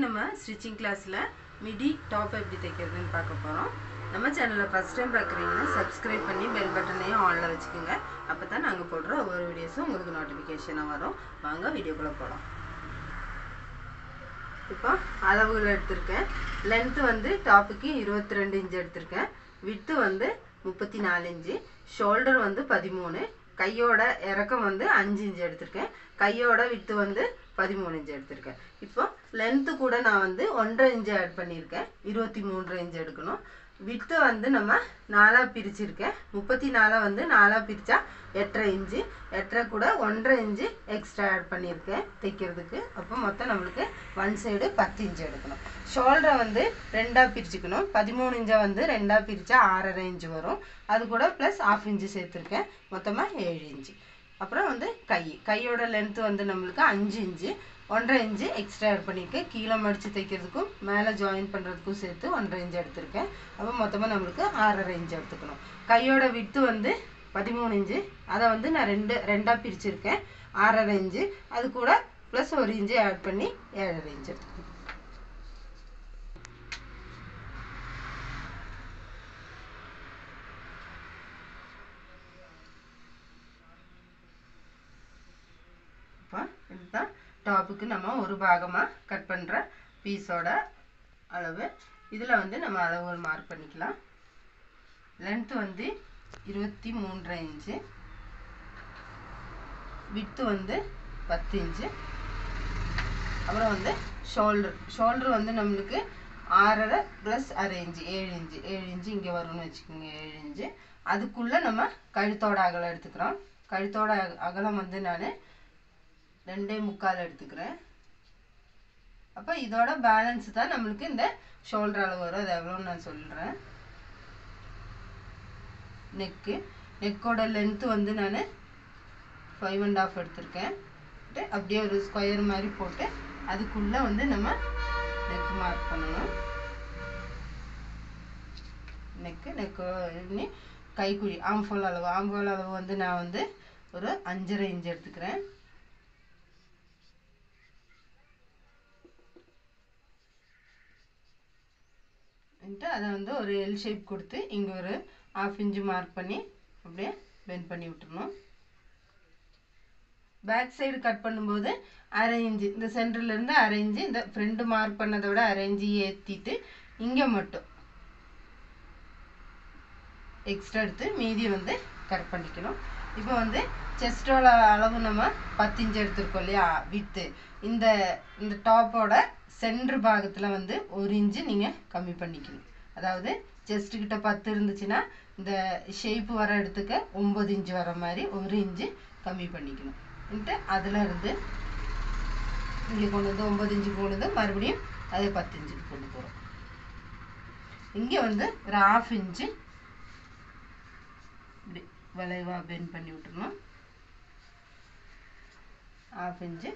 நம்ம ஸ்டிச்சிங் கிளாஸில் midi top எப்படி தைக்கிறதுன்னு பார்க்க போகிறோம் நம்ம சேனலில் ஃபஸ்ட் டைம் பார்க்குறீங்கன்னா சப்ஸ்கிரைப் பண்ணி பெல் பட்டனையும் ஆனில் வச்சுக்கோங்க அப்போ தான் நாங்கள் போடுற ஒவ்வொரு வீடியோஸும் உங்களுக்கு நோட்டிஃபிகேஷனாக வரும் வாங்க வீடியோக்குள்ளே போகலாம் இப்போ அளவுகள் எடுத்திருக்கேன் லென்த்து வந்து டாப்புக்கு இருபத்தி ரெண்டு இன்ச் எடுத்திருக்கேன் விட்டு வந்து முப்பத்தி நாலு இன்ச்சு ஷோல்டர் வந்து பதிமூணு கையோட இறக்கம் வந்து அஞ்சு இன்ச் எடுத்திருக்கேன் கையோட விட்டு வந்து பதிமூணு இன்ச் எடுத்திருக்கேன் இப்போ லென்த்து கூட நான் வந்து ஒன்றரை இன்ச் ஆட் பண்ணியிருக்கேன் இருபத்தி மூன்றரை இன்ச் எடுக்கணும் விட்டு வந்து நம்ம நாலாக பிரிச்சிருக்கேன் முப்பத்தி நாலாக வந்து நாலாக பிரித்தா எட்டரை இன்ச்சு எட்டரை கூட ஒன்றரை இன்ச்சு எக்ஸ்ட்ரா ஆட் பண்ணியிருக்கேன் தைக்கிறதுக்கு அப்போ மொத்தம் நம்மளுக்கு ஒன் சைடு பத்து இன்ச்சு எடுக்கணும் ஷோல்டரை வந்து ரெண்டாக பிரிச்சுக்கணும் பதிமூணு இன்ச்சை வந்து ரெண்டாக பிரித்தா ஆறரை இன்ச்சு வரும் அது கூட ப்ளஸ் ஆஃப் இன்ச்சு சேர்த்துருக்கேன் மொத்தமாக ஏழு இன்ச்சு அப்புறம் வந்து கை கையோட லென்த்து வந்து நம்மளுக்கு அஞ்சு இன்ச்சு ஒன்றரை இன்ச்சு எக்ஸ்ட்ரா ஆட் பண்ணியிருக்கேன் கீழே மடித்து தைக்கிறதுக்கும் மேலே ஜாயின் பண்ணுறதுக்கும் சேர்த்து ஒன்றரை இன்ச்சு எடுத்திருக்கேன் அப்போ மொத்தமாக நம்மளுக்கு ஆறரை இன்ச்சு எடுத்துக்கணும் கையோட விட்டு வந்து பதிமூணு இன்ச்சு அதை வந்து நான் ரெண்டு ரெண்டாக பிரிச்சிருக்கேன் ஆறரை இன்ச்சு அது கூட ப்ளஸ் ஒரு இன்ச்சு ஆட் பண்ணி ஏழரை இன்ச்சு எடுத்துக்கணும் இப்போ இதுதான் டாப்புக்கு நம்ம ஒரு பாகமாக கட் பண்ணுற பீஸோட அளவு இதில் வந்து நம்ம அளவுகள் மார்க் பண்ணிக்கலாம் லென்த்து வந்து இருபத்தி மூன்றரை இன்ச்சு வித்து வந்து பத்து இன்ச்சு அப்புறம் வந்து ஷோல்டர் ஷோல்டர் வந்து நம்மளுக்கு ஆறரை ப்ளஸ் அரை இன்ச்சு ஏழு இன்ச்சு ஏழு இன்ச்சு இங்கே வரும்னு வச்சுக்கோங்க ஏழு இன்ச்சு அதுக்குள்ளே நம்ம கழுத்தோட அகலம் எடுத்துக்கிறோம் கழுத்தோட அக- அகலம் வந்து நான் ரெண்டே முக்கால் எடுத்துக்கிறேன் அப்போ இதோட பேலன்ஸ் தான் நம்மளுக்கு இந்த ஷோல்டர் அளவு வரும் அது எவ்வளோன்னு நான் சொல்கிறேன் நெக்கு நெக்கோட லென்த்து வந்து நான் ஃபைவ் அண்ட் ஆஃப் எடுத்திருக்கேன் ட்டு அப்படியே ஒரு ஸ்கொயர் மாதிரி போட்டு அதுக்குள்ளே வந்து நம்ம நெக் மார்க் பண்ணணும் நெக்கு நெக்கு பண்ணி கைக்குழி ஆம்ஃபோல் அளவு ஆம்ஃபோல் அளவு வந்து நான் வந்து ஒரு அஞ்சரை இன்ச் எடுத்துக்கிறேன் வந்துட்டு அதை வந்து ஒரு எல் ஷேப் கொடுத்து இங்கே ஒரு ஆஃப் இன்ச்சு மார்க் பண்ணி அப்படியே பெண்ட் பண்ணி விட்டுறணும் பேக் சைடு கட் பண்ணும்போது அரை இன்ச்சு இந்த சென்டர்ல இருந்து அரை இன்ச்சு இந்த ஃப்ரண்ட் மார்க் பண்ணதை விட அரை இன்ச்சு ஏற்றிட்டு இங்கே மட்டும் எக்ஸ்ட்ரா எடுத்து மீதி வந்து கட் பண்ணிக்கணும் இப்போ வந்து செஸ்டோட அளவு நம்ம பத்து இன்ச் எடுத்திருக்கோம் இல்லையா வித்து இந்த இந்த டாப்போட சென்ட்ரு பாகத்தில் வந்து ஒரு இன்ச்சு நீங்கள் கம்மி பண்ணிக்கணும் அதாவது செஸ்ட் கிட்ட பத்து இருந்துச்சுன்னா இந்த ஷேப் வர இடத்துக்கு ஒம்பது இன்ச்சு வர மாதிரி ஒரு இன்ச்சு கம்மி பண்ணிக்கணும் ன்ட்டு அதில் இருந்து இங்கே கொண்டு வந்து ஒம்பது இன்ச்சு கொண்டு வந்து மறுபடியும் அதே பத்து இன்ச்சுக்கு கொண்டு போகிறோம் இங்கே வந்து ஒரு ஆஃப் இன்ச்சு இப்படி வளைவாக பெண்ட் பண்ணி விட்டுறணும் ஆஃப் இன்ச்சு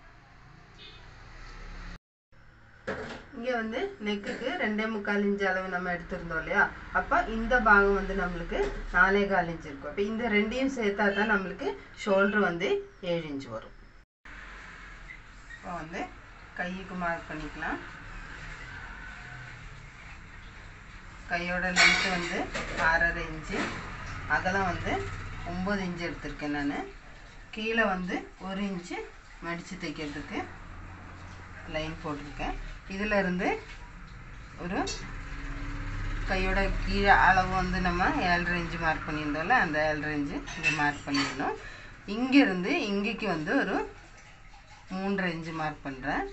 இங்கே வந்து நெக்குக்கு ரெண்டே முக்கால் இன்ச் அளவு நம்ம எடுத்திருந்தோம் இல்லையா அப்போ இந்த பாகம் வந்து நம்மளுக்கு நாலே கால் இன்ச் இருக்கும் அப்போ இந்த ரெண்டையும் சேர்த்தா தான் நம்மளுக்கு ஷோல்டர் வந்து ஏழு இன்ச் வரும் இப்போ வந்து கைக்கு மார்க் பண்ணிக்கலாம் கையோட லென்த்து வந்து ஆறரை இன்ச்சு அகலம் வந்து ஒம்பது இன்ச்சு எடுத்திருக்கேன் நான் கீழே வந்து ஒரு இன்ச்சு மடித்து தைக்கிறதுக்கு லைன் போட்டிருக்கேன் இதில் இருந்து ஒரு கையோட கீழே அளவு வந்து நம்ம ஏழரை இன்ச்சு மார்க் பண்ணியிருந்தோம்ல அந்த ஏழரை இன்ச்சு இங்கே மார்க் பண்ணிடணும் இங்கேருந்து இங்கேக்கு வந்து ஒரு மூன்றரை இன்ச்சு மார்க் பண்ணுறேன்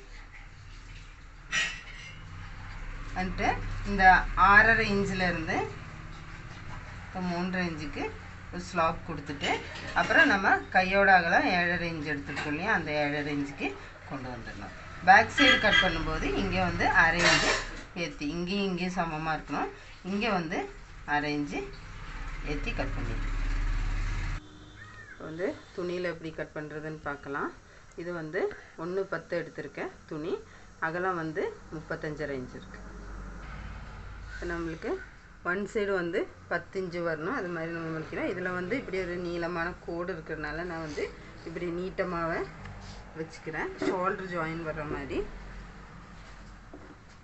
வந்துட்டு இந்த ஆறரை இன்ச்சில் இருந்து இப்போ மூன்றரை இன்ச்சுக்கு ஒரு ஸ்லாப் கொடுத்துட்டு அப்புறம் நம்ம கையோட அகலம் ஏழரை இன்ச் எடுத்துருக்கோம் இல்லையா அந்த ஏழரை இன்ச்சுக்கு கொண்டு வந்துடணும் பேக் சைடு கட் பண்ணும்போது இங்கே வந்து அரை இன்ச்சு ஏற்றி இங்கேயும் இங்கேயும் சமமாக இருக்கணும் இங்கே வந்து அரை இன்ச்சு ஏற்றி கட் பண்ணிடணும் வந்து துணியில் எப்படி கட் பண்ணுறதுன்னு பார்க்கலாம் இது வந்து ஒன்று பத்து எடுத்திருக்கேன் துணி அகலம் வந்து முப்பத்தஞ்சரை இன்ச் இருக்குது இப்போ நம்மளுக்கு ஒன் சைடு வந்து பத்து இன்ச்சு வரணும் அது மாதிரி நம்ம முடிக்கிறோம் இதில் வந்து இப்படி ஒரு நீளமான கோடு இருக்கிறதுனால நான் வந்து இப்படி நீட்டமாக வச்சுக்கிறேன் ஷோல்டர் ஜாயின் வர்ற மாதிரி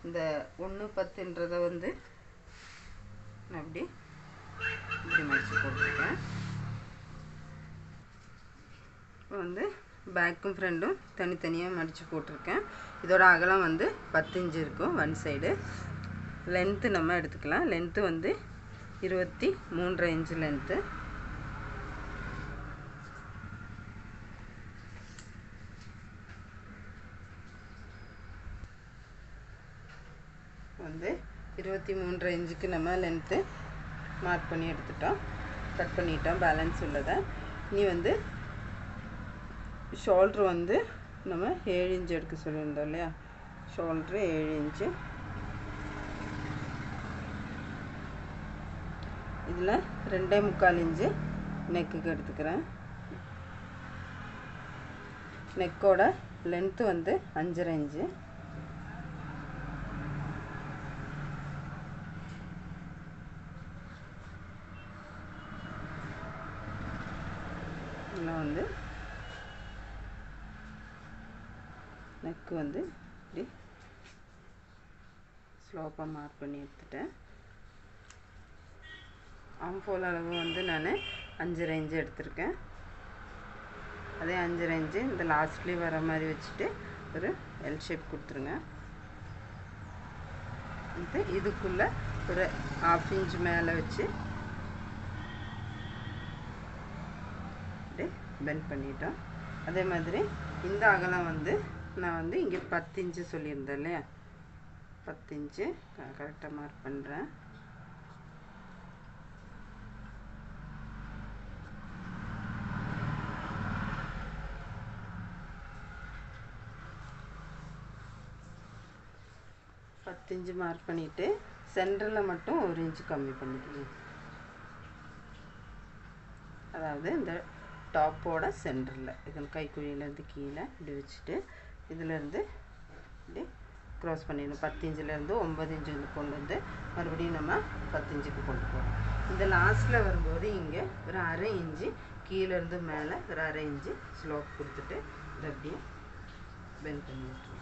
இந்த ஒன்று பத்துன்றதை வந்து நான் இப்படி இப்படி மடித்து போட்டிருக்கேன் இப்போ வந்து பேக்கும் ஃப்ரண்டும் தனித்தனியாக மடித்து போட்டிருக்கேன் இதோட அகலம் வந்து பத்து இன்ச்சு இருக்கும் ஒன் சைடு லென்த்து நம்ம எடுத்துக்கலாம் லென்த்து வந்து இருபத்தி மூன்றரை இன்ச்சு லென்த்து வந்து இருபத்தி மூன்றரை இன்ச்சுக்கு நம்ம லென்த்து மார்க் பண்ணி எடுத்துட்டோம் கட் பண்ணிட்டோம் பேலன்ஸ் உள்ளதை இனி வந்து ஷோல்ட்ரு வந்து நம்ம ஏழு இன்ச்சு எடுக்க சொல்லியிருந்தோம் இல்லையா ஷோல்ட்ரு ஏழு இன்ச்சு இதில் ரெண்டே முக்கால் இன்ச்சு நெக்குக்கு எடுத்துக்கிறேன் நெக்கோட லென்த்து வந்து அஞ்சரை இன்ச்சு இதில் வந்து நெக்கு வந்து இப்படி ஸ்லோப்பாக மார்க் பண்ணி எடுத்துட்டேன் ஆம்ஃபோல் அளவு வந்து நான் அஞ்சு ரேஞ்சு எடுத்திருக்கேன் அதே அஞ்சு ரேஞ்சு இந்த லாஸ்ட்லேயே வர மாதிரி வச்சுட்டு ஒரு எல் ஷேப் கொடுத்துருங்க இது இதுக்குள்ளே ஒரு ஆஃப் இன்ச் மேலே வச்சு அப்படியே பெண்ட் பண்ணிட்டோம் அதே மாதிரி இந்த அகலம் வந்து நான் வந்து இங்கே பத்து இன்ச்சு சொல்லியிருந்தேன் இல்லையா பத்து இன்ச்சு கரெக்டாக மார்க் பண்ணுறேன் பத்து இன்ச்சு மார்க் பண்ணிவிட்டு சென்டரில் மட்டும் ஒரு இன்ச்சு கம்மி பண்ணிக்கணும் அதாவது இந்த டாப்போட சென்டரில் இது கைக்குழியிலேருந்து கீழே இப்படி வச்சுட்டு இதிலேருந்து இப்படி க்ராஸ் பண்ணிடணும் பத்து இன்ச்சிலேருந்து ஒம்பது இன்ச்சுக்கு கொண்டு வந்து மறுபடியும் நம்ம பத்து இன்ச்சுக்கு கொண்டு போகிறோம் இந்த லாஸ்ட்டில் வரும்போது இங்கே ஒரு அரை இன்ச்சு கீழேருந்து மேலே ஒரு அரை இன்ச்சு ஸ்லோப் கொடுத்துட்டு இதை அப்படியே பெண்ட் பண்ணி விட்டுருவோம்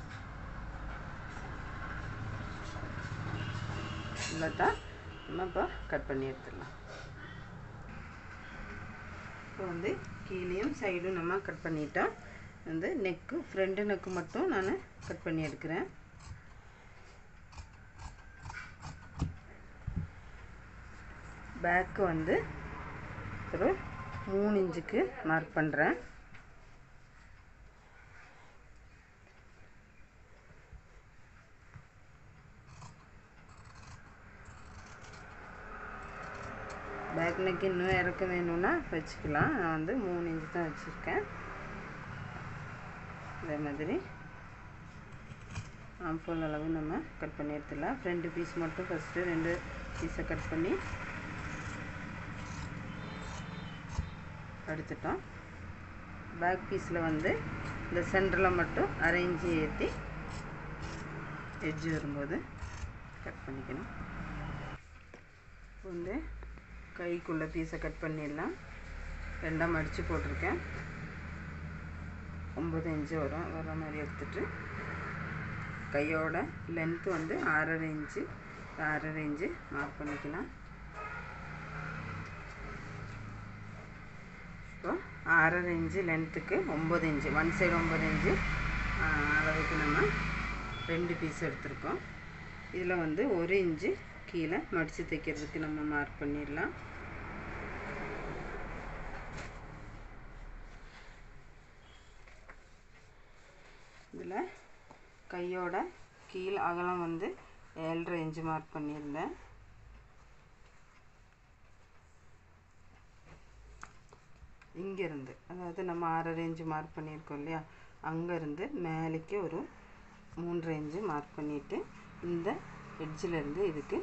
இவ்வளோ தான் நம்ம இப்போ கட் பண்ணி எடுத்துடலாம் இப்போ வந்து கீழேயும் சைடும் நம்ம கட் பண்ணிட்டோம் வந்து நெக்கு ஃப்ரண்ட் நெக்கு மட்டும் நான் கட் பண்ணி எடுக்கிறேன் பேக்கு வந்து ஒரு மூணு இன்ச்சுக்கு மார்க் பண்ணுறேன் பேக் நெக் இன்னும் இறக்க வேணும்னா வச்சுக்கலாம் நான் வந்து மூணு இன்ச்சு தான் வச்சுருக்கேன் அதே மாதிரி ஆம்ஃபோல் அளவு நம்ம கட் பண்ணி எடுத்துடலாம் ஃப்ரெண்டு பீஸ் மட்டும் ஃபஸ்ட்டு ரெண்டு பீஸை கட் பண்ணி எடுத்துட்டோம் பேக் பீஸில் வந்து இந்த சென்டரில் மட்டும் அரை இன்ச்சு ஏற்றி எட்ஜ் வரும்போது கட் பண்ணிக்கணும் வந்து கைக்குள்ளே பீஸை கட் பண்ணிடலாம் ரெண்டாக மடித்து போட்டிருக்கேன் ஒம்பது இன்ச்சு வரும் வர மாதிரி எடுத்துட்டு கையோட லென்த்து வந்து ஆறரை இன்ச்சு ஆறரை இன்ச்சு மார்க் பண்ணிக்கலாம் இப்போ ஆறரை இன்ச்சு லென்த்துக்கு ஒம்பது இன்ச்சு ஒன் சைடு ஒம்பது இன்ச்சு அளவுக்கு நம்ம ரெண்டு பீஸ் எடுத்திருக்கோம் இதில் வந்து ஒரு இன்ச்சு கீழே மடித்து தைக்கிறதுக்கு நம்ம மார்க் பண்ணிடலாம் இதில் கையோட கீழ் அகலம் வந்து ஏழரை இன்ச்சு மார்க் பண்ணியிருந்தேன் இங்கேருந்து அதாவது நம்ம ஆறரை இன்ச்சு மார்க் பண்ணியிருக்கோம் இல்லையா அங்கேருந்து மேலேக்கு ஒரு மூன்றரை இன்ச்சு மார்க் பண்ணிவிட்டு இந்த எட்ஜில் இருந்து இதுக்கு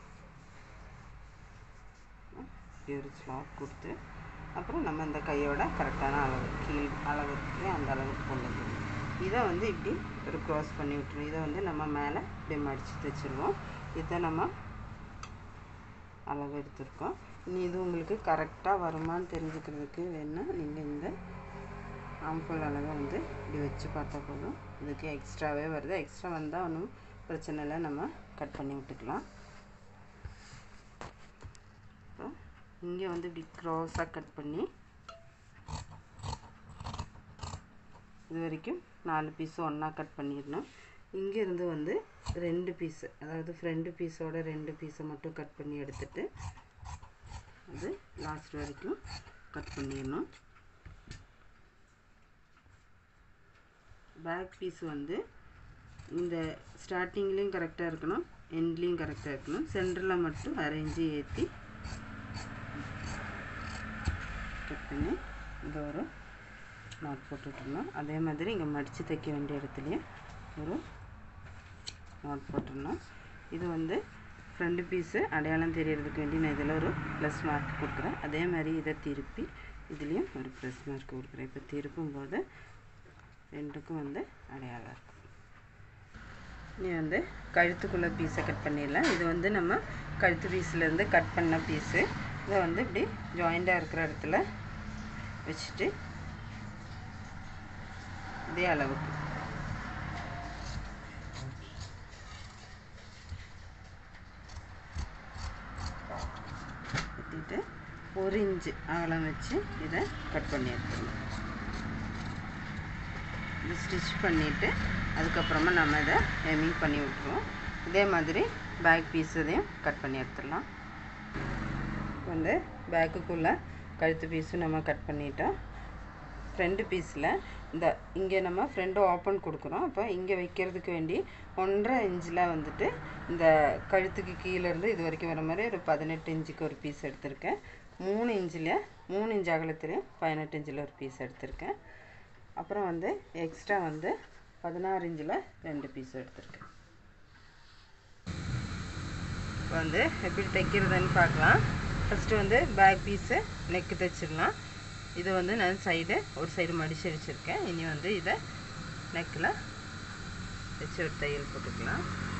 இப்படி ஒரு ஸ்லாப் கொடுத்து அப்புறம் நம்ம இந்த கையோட கரெக்டான அளவு கீழ் அளவு இருக்கு அந்த அளவுக்கு கொண்டு வந்துடணும் இதை வந்து இப்படி ஒரு க்ராஸ் பண்ணி விட்டுரும் இதை வந்து நம்ம மேலே இப்படி மடித்து தைச்சிருவோம் இதை நம்ம அளவு எடுத்திருக்கோம் இனி இது உங்களுக்கு கரெக்டாக வருமான்னு தெரிஞ்சுக்கிறதுக்கு வேணால் நீங்கள் இந்த ஆம்பல் அளவை வந்து இப்படி வச்சு பார்த்தா போதும் இதுக்கு எக்ஸ்ட்ராவே வருது எக்ஸ்ட்ரா வந்தால் ஒன்றும் பிரச்சனை இல்லை நம்ம கட் பண்ணி விட்டுக்கலாம் அப்புறம் இங்கே வந்து இப்படி க்ராஸாக கட் பண்ணி இது வரைக்கும் நாலு பீஸு ஒன்றா கட் பண்ணிடணும் இங்கேருந்து வந்து ரெண்டு பீஸு அதாவது ஃப்ரண்ட் பீஸோட ரெண்டு பீஸை மட்டும் கட் பண்ணி எடுத்துட்டு அது லாஸ்ட் வரைக்கும் கட் பண்ணிடணும் பேக் பீஸ் வந்து இந்த ஸ்டார்டிங்லேயும் கரெக்டாக இருக்கணும் எண்ட்லேயும் கரெக்டாக இருக்கணும் சென்டரில் மட்டும் அரைஞ்சி ஏற்றி கட் பண்ணி இங்கே ஒரு நாட் போட்டுட்ருந்தோம் அதே மாதிரி இங்கே மடித்து தைக்க வேண்டிய இடத்துலையே ஒரு நாட் போட்டுடணும் இது வந்து ஃப்ரண்ட் பீஸு அடையாளம் தெரியறதுக்கு வேண்டி நான் இதில் ஒரு ப்ளஸ் மார்க் கொடுக்குறேன் அதே மாதிரி இதை திருப்பி இதுலேயும் ஒரு ப்ளஸ் மார்க் கொடுக்குறேன் இப்போ திருப்பும் போது ரெண்டுக்கும் வந்து அடையாளம் இருக்கும் இனி வந்து கழுத்துக்குள்ளே பீஸை கட் பண்ணிடலாம் இது வந்து நம்ம கழுத்து பீஸ்லேருந்து கட் பண்ண பீஸு இதை வந்து இப்படி ஜாயிண்டாக இருக்கிற இடத்துல வச்சுட்டு இதே அளவுக்கு வெட்டிட்டு ஒரு இன்ச்சு அகலம் வச்சு இதை கட் பண்ணி எடுத்துடணும் இது ஸ்டிச் பண்ணிவிட்டு அதுக்கப்புறமா நம்ம இதை ஹெமிங் பண்ணி விட்ருவோம் இதே மாதிரி பேக் பீஸ் இதையும் கட் பண்ணி எடுத்துடலாம் வந்து பேக்குக்குள்ளே கழுத்து பீஸும் நம்ம கட் பண்ணிட்டோம் ஃப்ரண்ட் பீஸில் இந்த இங்கே நம்ம ஃப்ரண்ட் ஓப்பன் கொடுக்குறோம் அப்போ இங்கே வைக்கிறதுக்கு வேண்டி ஒன்றரை இன்ச்சில் வந்துட்டு இந்த கழுத்துக்கு கீழேருந்து இது வரைக்கும் வர மாதிரி ஒரு பதினெட்டு இன்ச்சுக்கு ஒரு பீஸ் எடுத்திருக்கேன் மூணு இன்ச்சில் மூணு இன்ச் அகலத்துலேயும் பதினெட்டு இன்ச்சில் ஒரு பீஸ் எடுத்திருக்கேன் அப்புறம் வந்து எக்ஸ்ட்ரா வந்து பதினாறு இன்ச்சில் ரெண்டு பீஸ் எடுத்திருக்கேன் இப்போ வந்து எப்படி தைக்கிறதுன்னு பார்க்கலாம் ஃபஸ்ட்டு வந்து பேக் பீஸு நெக்கு தைச்சிடலாம் இது வந்து நான் சைடு ஒரு சைடு மடிச்சு வச்சுருக்கேன் இனி வந்து இதை நெக்கில் வச்சு ஒரு தையல் போட்டுக்கலாம்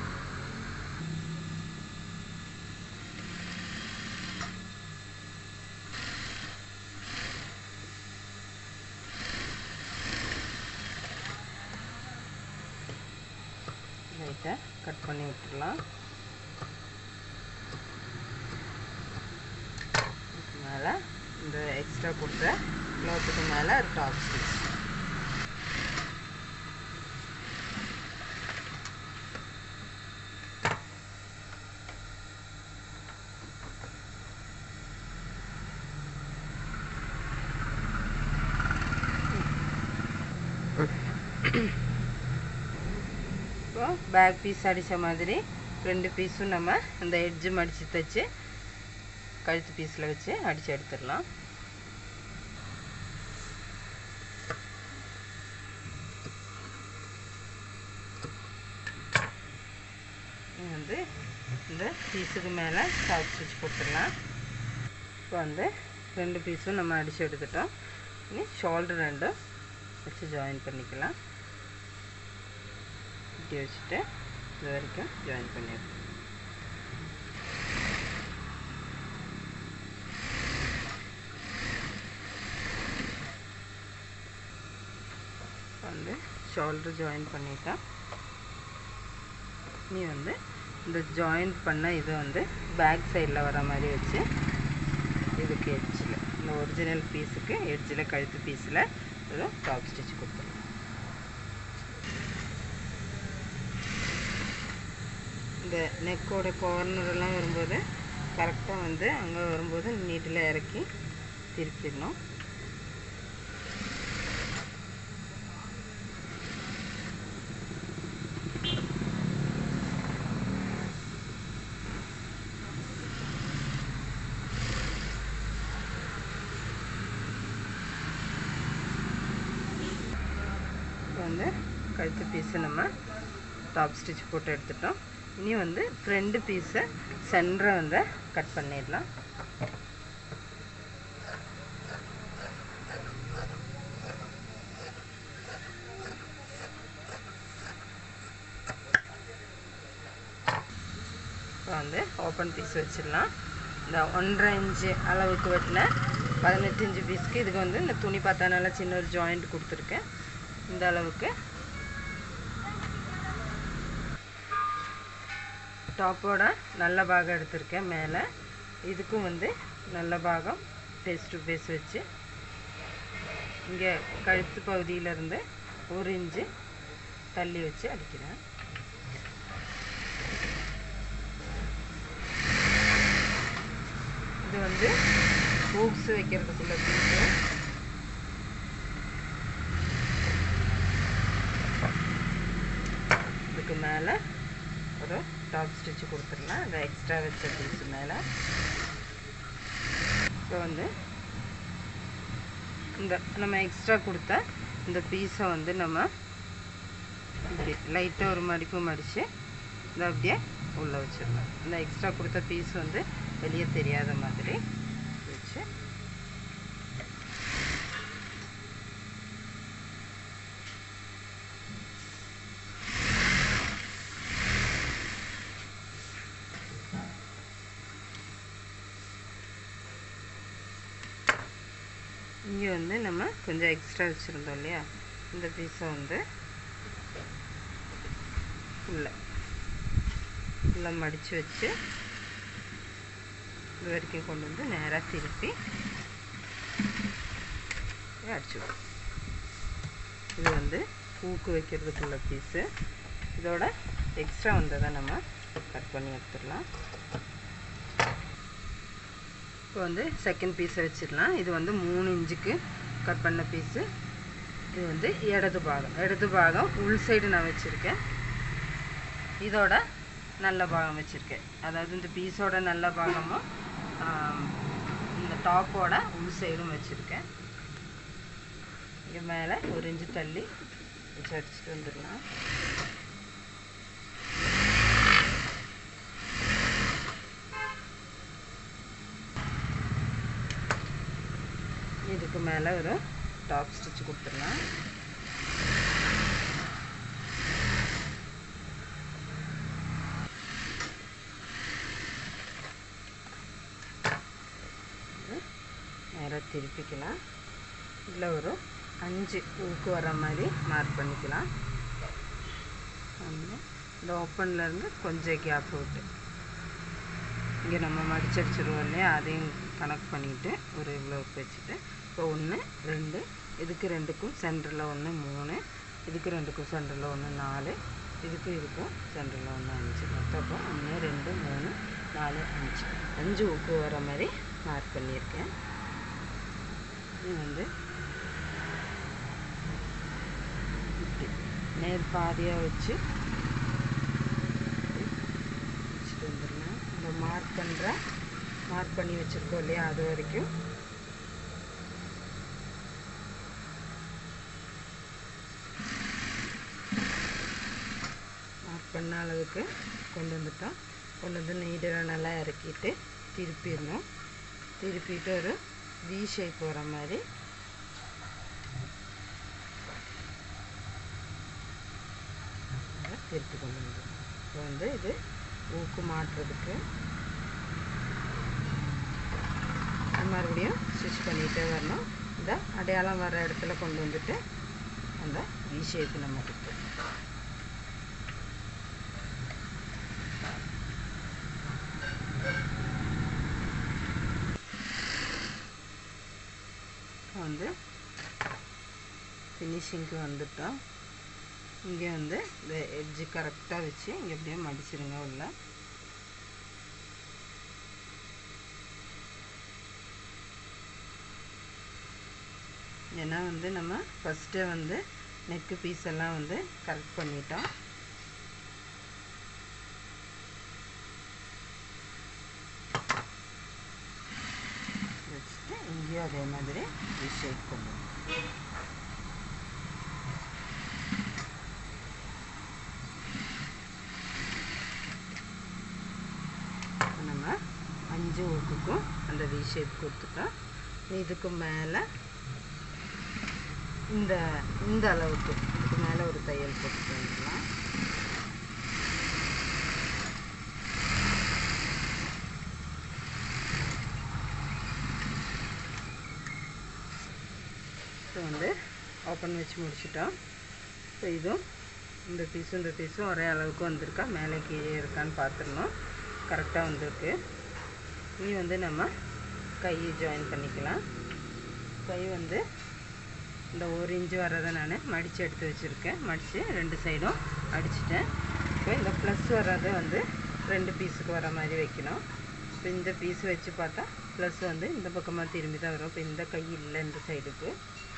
லைட்டாக கட் பண்ணி விட்டுடலாம் இதுக்கு மேலே இந்த எக்ஸ்ட்ரா கொடுத்த க்ளாத்துக்கு மேலே ஒரு டாப் ஸ்டிச் இப்போ பேக் பீஸ் அடித்த மாதிரி ரெண்டு பீஸும் நம்ம அந்த எட்ஜு மடித்து தைச்சு கழுத்து பீஸில் வச்சு அடித்து எடுத்துடலாம் இது வந்து இந்த பீஸுக்கு மேலே டாப் ஸ்டிச் போட்டுடலாம் இப்போ வந்து ரெண்டு பீஸும் நம்ம அடித்து எடுத்துட்டோம் இனி ஷோல்டர் ரெண்டும் வச்சு ஜாயின் பண்ணிக்கலாம் இப்படி வச்சுட்டு இது வரைக்கும் ஜாயின் பண்ணிடுறோம் வந்து ஷோல்டர் ஜாயின் பண்ணிட்டேன் நீ வந்து இந்த ஜாயின் பண்ண இதை வந்து பேக் சைடில் வர மாதிரி வச்சு இதுக்கு எட்ஜில் இந்த ஒரிஜினல் பீஸுக்கு எட்ஜில் கழுத்து பீஸில் ஒரு டாப் ஸ்டிச் கொடுத்துருவோம் இந்த நெக்கோட கார்னரெல்லாம் வரும்போது கரெக்டாக வந்து அங்கே வரும்போது நீட்டில் இறக்கி திருப்பிடணும் இப்போ வந்து கழுத்து பீஸை நம்ம டாப் ஸ்டிச் போட்டு எடுத்துட்டோம் இனி வந்து ஃப்ரண்ட் பீஸை சென்டரை வந்து கட் பண்ணிடலாம் இப்போ வந்து ஓப்பன் பீஸ் வச்சிடலாம் இந்த ஒன்றரை இன்ச்சு அளவுக்கு வெட்டின பதினெட்டு இன்ச்சு பீஸ்க்கு இதுக்கு வந்து இந்த துணி பார்த்தா நல்லா சின்ன ஒரு ஜாயிண்ட் கொடுத்துருக்கேன் இந்த அளவுக்கு டாப்போட நல்ல பாகம் எடுத்திருக்கேன் மேலே இதுக்கும் வந்து நல்ல பாகம் ஃபேஸ் டு ஃபேஸ் வச்சு இங்கே கழுத்து பகுதியிலேருந்து ஒரு இன்ச்சு தள்ளி வச்சு அடிக்கிறேன் இது வந்து ஹூக்ஸ் வைக்கிறதுக்குள்ள பீஸு இதுக்கு மேலே ஒரு டாப் ஸ்டிச் கொடுத்துடலாம் அந்த எக்ஸ்ட்ரா வச்ச பீஸ் மேலே இப்போ வந்து இந்த நம்ம எக்ஸ்ட்ரா கொடுத்த இந்த பீஸை வந்து நம்ம இப்படி லைட்டாக ஒரு மடிப்பு மடித்து இந்த அப்படியே உள்ளே வச்சிடலாம் இந்த எக்ஸ்ட்ரா கொடுத்த பீஸ் வந்து வெளியே தெரியாத மாதிரி வச்சு இங்கே வந்து நம்ம கொஞ்சம் எக்ஸ்ட்ரா வச்சுருந்தோம் இல்லையா இந்த பீஸை வந்து உள்ள உள்ள மடித்து வச்சு இது வரைக்கும் கொண்டு வந்து நேராக திருப்பி அடிச்சு விடும் இது வந்து பூக்கு வைக்கிறதுக்குள்ள பீஸு இதோட எக்ஸ்ட்ரா வந்ததை நம்ம கட் பண்ணி எடுத்துடலாம் இப்போ வந்து செகண்ட் பீஸை வச்சிடலாம் இது வந்து மூணு இன்ச்சுக்கு கட் பண்ண பீஸு இது வந்து இடது பாகம் இடது பாகம் உள் சைடு நான் வச்சுருக்கேன் இதோட நல்ல பாகம் வச்சுருக்கேன் அதாவது இந்த பீஸோட நல்ல பாகமும் ஆம், இந்த டாப்போட உள் சைடும் வச்சுருக்கேன் இங்கே மேலே ஒரு இன்ச்சு தள்ளி வச்சு அடிச்சுட்டு வந்துடலாம் இதுக்கு மேலே ஒரு டாப் ஸ்டிச் கொடுத்துடலாம் நேராக திருப்பிக்கலாம் இதில் ஒரு அஞ்சு ஊக்கு வர மாதிரி மார்க் பண்ணிக்கலாம் வந்து இந்த ஓப்பன்லேருந்து கொஞ்சம் கேப் விட்டு இங்கே நம்ம மடிச்சடிச்சிருவோம் இல்லையா அதையும் கனெக்ட் பண்ணிவிட்டு ஒரு இவ்வளோ வச்சுட்டு இப்போ ஒன்று ரெண்டு இதுக்கு ரெண்டுக்கும் சென்டரில் ஒன்று மூணு இதுக்கு ரெண்டுக்கும் சென்டரில் ஒன்று நாலு இதுக்கும் இதுக்கும் சென்டரில் ஒன்று அஞ்சு மொத்தம் அப்போ ஒன்று ரெண்டு மூணு நாலு அஞ்சு அஞ்சு ஊக்கு வர மாதிரி மார்க் பண்ணியிருக்கேன் இது வந்து இப்படி நேர் பாதியாக வச்சு வச்சுட்டு வந்துடலாம் இந்த மார்க் பண்ணுற மார்க் பண்ணி வச்சுருக்கோம் இல்லையா அது வரைக்கும் மார்க் பண்ண அளவுக்கு கொண்டு வந்துட்டோம் கொண்டு வந்து நீடில் நல்லா இறக்கிட்டு திருப்பிடணும் திருப்பிட்டு ஒரு வி ஷேப் வர மாதிரி அதை திருப்பி கொண்டு வந்துடும் இப்போ வந்து இது ஊக்கு மாட்டுறதுக்கு மறுபடியும் ஸ்டிச் பண்ணிகிட்டே வரணும் இந்த அடையாளம் வர இடத்துல கொண்டு வந்துட்டு அந்த வி ஷேப் நம்ம கொடுத்து வந்து ஃபினிஷிங்க்கு வந்துட்டோம் இங்கே வந்து இந்த எட்ஜு கரெக்டாக வச்சு இங்கே அப்படியே மடிச்சிருங்க உள்ள ஏன்னா வந்து நம்ம ஃபஸ்ட்டே வந்து நெக்கு பீஸ் எல்லாம் வந்து கரெக்ட் பண்ணிட்டோம் வச்சுட்டு இங்கேயும் அதே மாதிரி ஷேப் கொண்டு வரணும். இப்ப நம்ம அஞ்சு ஊக்குக்கும் அந்த வி ஷேப் கொடுத்துட்டோம் இதுக்கு மேலே இந்த இந்த அளவுக்கு இதுக்கு மேலே ஒரு தையல் போட்டுட்டு வந்துடலாம் இப்போ வந்து ஓப்பன் வச்சு முடிச்சிட்டோம் இப்போ இதுவும் இந்த பீஸும் இந்த பீஸும் ஒரே அளவுக்கு வந்திருக்கா மேலே கீழே இருக்கான்னு பார்த்துடணும் கரெக்டாக வந்திருக்கு இனி வந்து நம்ம கை ஜாயின் பண்ணிக்கலாம் கை வந்து இந்த ஒரு இன்ச்சு வர்றதை நான் மடித்து எடுத்து வச்சுருக்கேன் மடித்து ரெண்டு சைடும் அடிச்சிட்டேன் இப்போ இந்த ப்ளஸ் வர்றதை வந்து ரெண்டு பீஸுக்கு வர மாதிரி வைக்கணும் இப்போ இந்த பீஸ் வச்சு பார்த்தா ப்ளஸ் வந்து இந்த பக்கமாக திரும்பி தான் வரும் இப்போ இந்த கை இல்லை இந்த சைடுக்கு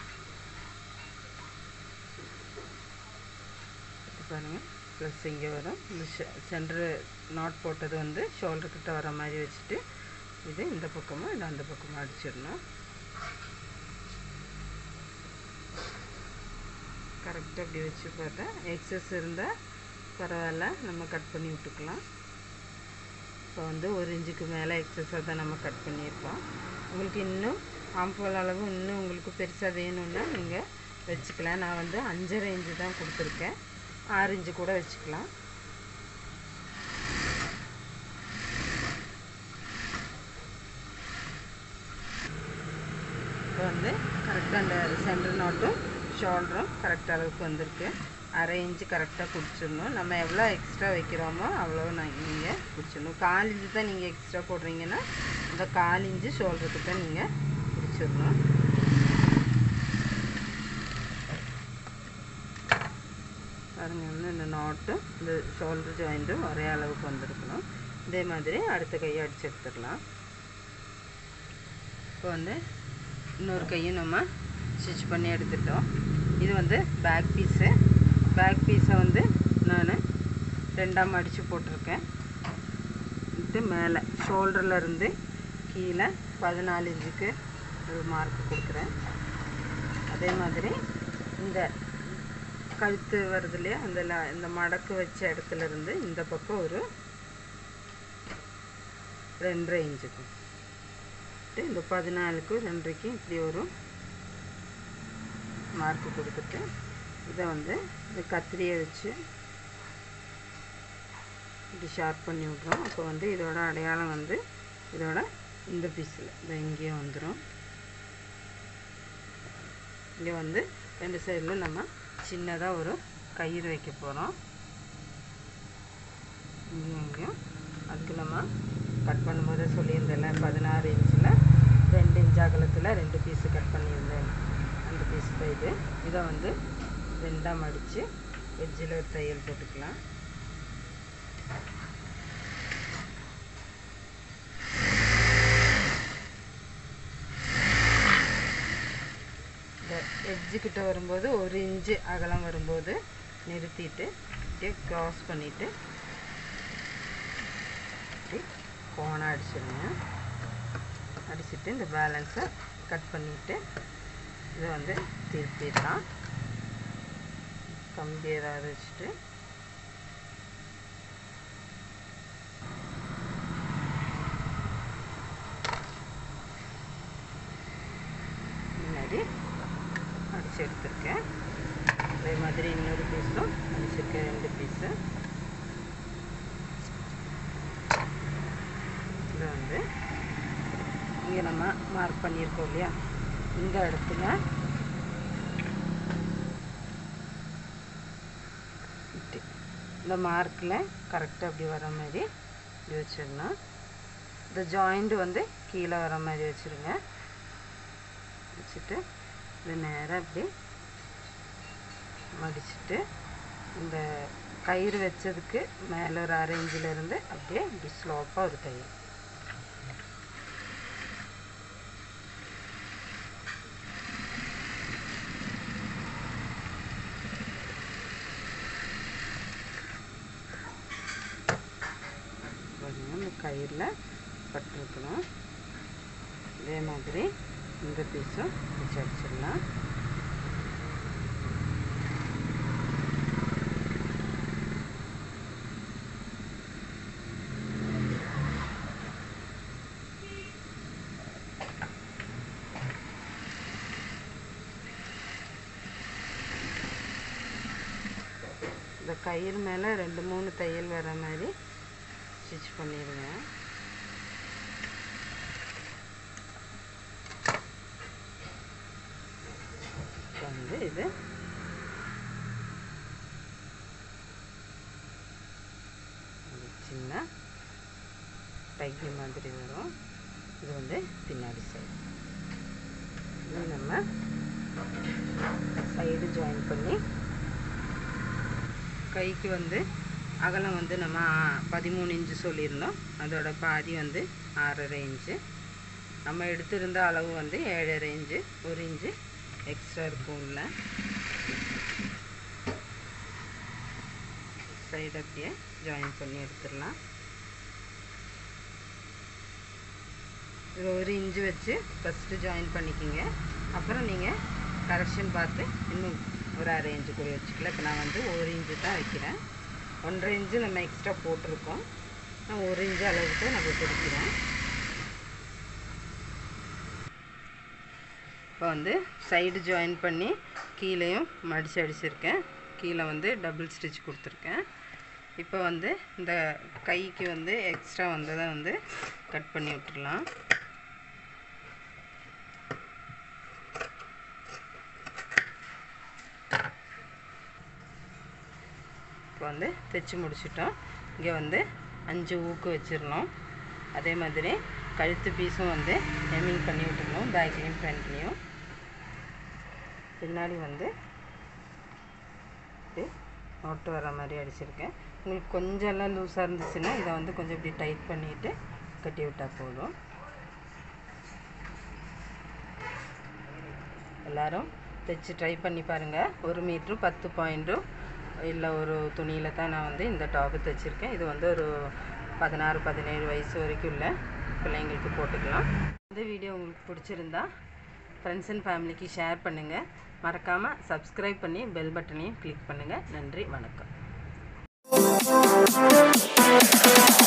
பாருங்கள் ப்ளஸ் இங்கே வரும் இந்த சென்டர் நாட் போட்டது வந்து ஷோல்டர் கிட்ட வர மாதிரி வச்சுட்டு இது இந்த பக்கமும் இது அந்த பக்கமும் அடிச்சிடணும் கரெக்டாக இப்படி வச்சு பார்த்தா எக்ஸஸ் இருந்தால் பரவாயில்ல நம்ம கட் பண்ணி விட்டுக்கலாம் இப்போ வந்து ஒரு இன்ச்சுக்கு மேலே எக்ஸஸாக தான் நம்ம கட் பண்ணியிருக்கோம் உங்களுக்கு இன்னும் ஆம்போல் அளவு இன்னும் உங்களுக்கு பெருசாக வேணும்னா நீங்கள் வச்சுக்கலாம் நான் வந்து அஞ்சரை இன்ச்சு தான் கொடுத்துருக்கேன் ஆறு இன்ச்சு கூட வச்சுக்கலாம் இப்போ வந்து கரெக்டாக அந்த சென்டர் நாட்டும் ஷோல்டரும் கரெக்ட் அளவுக்கு வந்திருக்கு அரை இன்ச்சு கரெக்டாக பிடிச்சிடணும் நம்ம எவ்வளோ எக்ஸ்ட்ரா வைக்கிறோமோ அவ்வளோ நான் நீங்கள் பிடிச்சிடணும் கால் இன்ச்சு தான் நீங்கள் எக்ஸ்ட்ரா போடுறீங்கன்னா இந்த கால் இன்ச்சு ஷோல்டருக்கு தான் நீங்கள் பிடிச்சிடணும் பாருங்க வந்து இந்த நாட்டும் இந்த ஷோல்டர் ஜாயிண்ட்டும் ஒரே அளவுக்கு வந்திருக்கணும் இதே மாதிரி அடுத்த கையை அடிச்சு எடுத்துடலாம் இப்போ வந்து இன்னொரு கையும் நம்ம ஸ்டிச் பண்ணி எடுத்துட்டோம் இது வந்து பேக் பீஸு பேக் பீஸை வந்து நான் ரெண்டாம் அடித்து போட்டிருக்கேன் இது மேலே ஷோல்டர்லேருந்து கீழே பதினாலு இன்ச்சுக்கு ஒரு மார்க் கொடுக்குறேன் அதே மாதிரி இந்த கழுத்து வருது இல்லையா அந்த ல- இந்த மடக்கு வச்ச இடத்துல இருந்து இந்த பக்கம் ஒரு ரெண்டரை இன்ச்சுக்கு இந்த பதினாலுக்கு ரெண்டரைக்கு இப்படி ஒரு மார்க் கொடுத்துட்டு இதை வந்து இந்த கத்திரியை வச்சு இப்படி ஷார்ப் பண்ணி விட்றோம் அப்போ வந்து இதோட அடையாளம் வந்து இதோட இந்த பீஸில் இந்த இங்கேயும் வந்துடும் இங்கே வந்து ரெண்டு சைடில் நம்ம சின்னதாக ஒரு கயிறு வைக்க போகிறோம் இங்கேயும் இங்கேயும் அதுக்கு நம்ம கட் பண்ணும்போது சொல்லியிருந்தேன்ல பதினாறு இன்ச்சில் ரெண்டு இன்ச் அகலத்தில் ரெண்டு பீஸு கட் பண்ணியிருந்தேன் அந்த பீஸ் தான் இது இதை வந்து ரெண்டாக மடித்து எட்ஜில் ஒரு தையல் போட்டுக்கலாம் இந்த எட்ஜு கிட்ட வரும்போது ஒரு இன்ச்சு அகலம் வரும்போது நிறுத்திட்டு இப்படியே க்ராஸ் பண்ணிவிட்டு இப்படி கோணம் அடிச்சிடுங்க அடிச்சுட்டு இந்த பேலன்ஸை கட் பண்ணிவிட்டு இதை வந்து திருப்பிடலாம் கம்பி ஏதாவது வச்சுட்டு முன்னாடி அடிச்சு எடுத்திருக்கேன் அதே மாதிரி இன்னொரு பீஸும் அடிச்சிருக்கேன் ரெண்டு பீஸு இதை வந்து இங்கே நம்ம மார்க் பண்ணியிருக்கோம் இல்லையா இந்த இடத்துல இப்படி இந்த மார்க்கில் கரெக்டாக அப்படி வர மாதிரி இப்படி வச்சிடணும் இந்த ஜாயிண்ட் வந்து கீழே வர மாதிரி வச்சுருங்க வச்சுட்டு இது நேராக இப்படி மடிச்சுட்டு இந்த கயிறு வச்சதுக்கு மேலே ஒரு அரை இன்ச்சில் இருந்து அப்படியே இப்படி ஸ்லோப்பாக ஒரு தையல் பாருங்க இந்த கயிறில் பட்டிருக்கணும் இதே மாதிரி இந்த பீஸும் வச்சு அடிச்சிடலாம் இந்த கயிறு மேலே ரெண்டு மூணு தையல் வர மாதிரி ஸ்டிச் பண்ணிடுங்க இப்போ வந்து இது டை மாதிரி வரும் இது வந்து பின்னாடி சைடு இது நம்ம சைடு ஜாயின் பண்ணி கைக்கு வந்து அகலம் வந்து நம்ம பதிமூணு இன்ச்சு சொல்லியிருந்தோம் அதோட பாதி வந்து ஆறரை இன்ச்சு நம்ம எடுத்திருந்த அளவு வந்து ஏழரை இன்ச்சு ஒரு இன்ச்சு எக்ஸ்ட்ரா இருக்கும் உள்ள சைடு அப்படியே ஜாயின் பண்ணி எடுத்துடலாம் இது ஒரு இன்ச்சு வச்சு ஃபஸ்ட்டு ஜாயின் பண்ணிக்கிங்க அப்புறம் நீங்கள் கரெக்ஷன் பார்த்து இன்னும் ஒரு அரை இன்ச்சு கூட வச்சுக்கலாம் இப்போ நான் வந்து ஒரு இன்ச்சு தான் வைக்கிறேன் ஒன்றரை இன்ச்சு நம்ம எக்ஸ்ட்ரா போட்டிருக்கோம் நான் ஒரு இன்ச்சு அளவுக்கு நம்ம பிடிக்கிறேன் இப்போ வந்து சைடு ஜாயின் பண்ணி கீழேயும் மடித்து அடிச்சிருக்கேன் கீழே வந்து டபுள் ஸ்டிச் கொடுத்துருக்கேன் இப்போ வந்து இந்த கைக்கு வந்து எக்ஸ்ட்ரா வந்ததை வந்து கட் பண்ணி விட்டுடலாம் இப்போ வந்து தைச்சி முடிச்சிட்டோம் இங்கே வந்து அஞ்சு ஊக்கு வச்சிடணும் அதே மாதிரி கழுத்து பீஸும் வந்து ஹெம்மிங் பண்ணி விட்டுருணும் பேக்லேயும் ஃப்ரண்ட்லேயும் பின்னாடி வந்து இப்படி நோட்டு வர மாதிரி அடிச்சிருக்கேன் உங்களுக்கு கொஞ்சம் எல்லாம் லூஸாக இருந்துச்சுன்னா இதை வந்து கொஞ்சம் இப்படி டைட் பண்ணிவிட்டு கட்டி விட்டால் போதும் எல்லாரும் தைச்சு ட்ரை பண்ணி பாருங்கள் ஒரு மீட்ரு பத்து பாயிண்ட்டும் இல்லை ஒரு துணியில் தான் நான் வந்து இந்த டாப்பு தைச்சிருக்கேன் இது வந்து ஒரு பதினாறு பதினேழு வயசு வரைக்கும் உள்ள பிள்ளைங்களுக்கு போட்டுக்கலாம் இந்த வீடியோ உங்களுக்கு பிடிச்சிருந்தா ஃப்ரெண்ட்ஸ் அண்ட் ஃபேமிலிக்கு ஷேர் பண்ணுங்கள் மறக்காமல் சப்ஸ்கிரைப் பண்ணி பெல் பட்டனையும் கிளிக் பண்ணுங்கள் நன்றி வணக்கம்